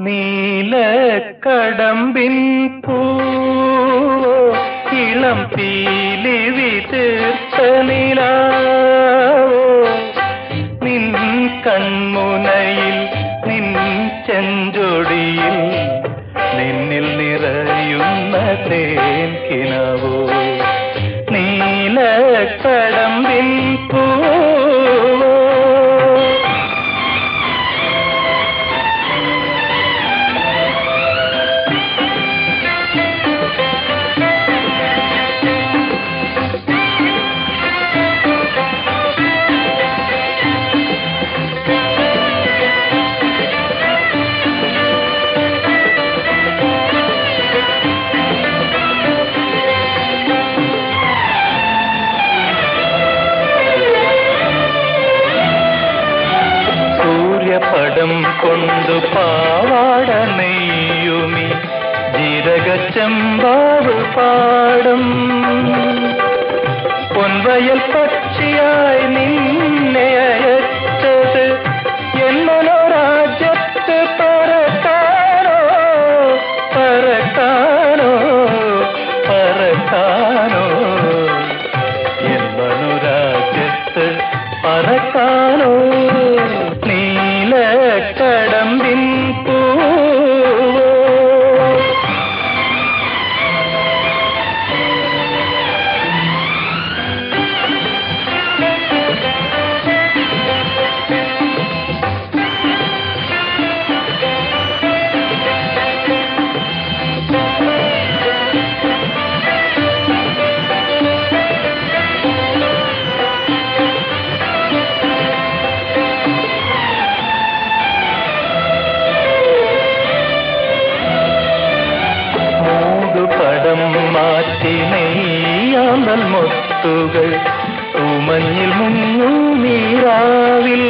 നീലക്കടമ്പിൻ പൂവോ ഇളം പീലി വിതീർത്ത നിലാവോ നിൻ കൺമുനയിൽ നിൻ ചെഞ്ചൊടിയിൽ നിന്നിൽ നിറയുന്ന തേൻ കിനാവോ നീലക്കടമ്പിൻ പൂവോ സൂര്യപടം കൊണ്ടു പാവാട നെയ്യുമി ജീരകച്ചമ്പാവ് പാടം പൊൻവയൽ പക്ഷിയായി നിന്നെ അയച്ചത് എന്നൊരാജ്യത്ത് പറക്കാനോ പറക്കാനോ പറക്കാനോ എന്നൊരാജ്യത്ത് പറക്കാനോ നീലക്കടമ്പിൻ പൂവോ മൂടുപടം മാറ്റി നെയ്യാമ്പൽ മുത്തുകൾ തൂമഞ്ഞിൽ മുങ്ങൂ നീരാവിൽ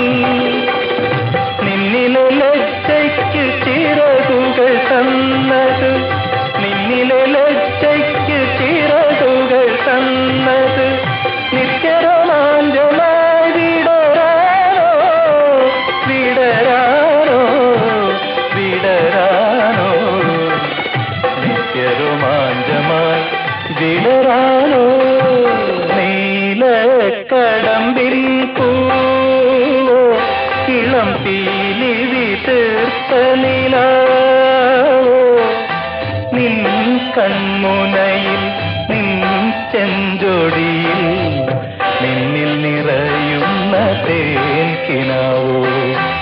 നിന്നിലെ ലജ്ജയ്ക്ക് ചിറകുകൾ തന്നത് നിന്നിലെ ലജ്ജയ്ക്ക് ചിറകുകൾ തന്നത് നിത്യരോമാഞ്ചമായി വിടരാനോ വിടരാനോ വിടരാനോ നിത്യരോമാഞ്ചമായി വിടരാനോ നീലക്കടമ്പിൽ പൂവോ ഇളം പീലി വിതീർത്ത നിലാവോ നിൻ കൺമുനയിൽ നിൻ ചെഞ്ചൊടിയിൽ നിന്നിൽ നിറയുന്ന തേൻ കിനാവോ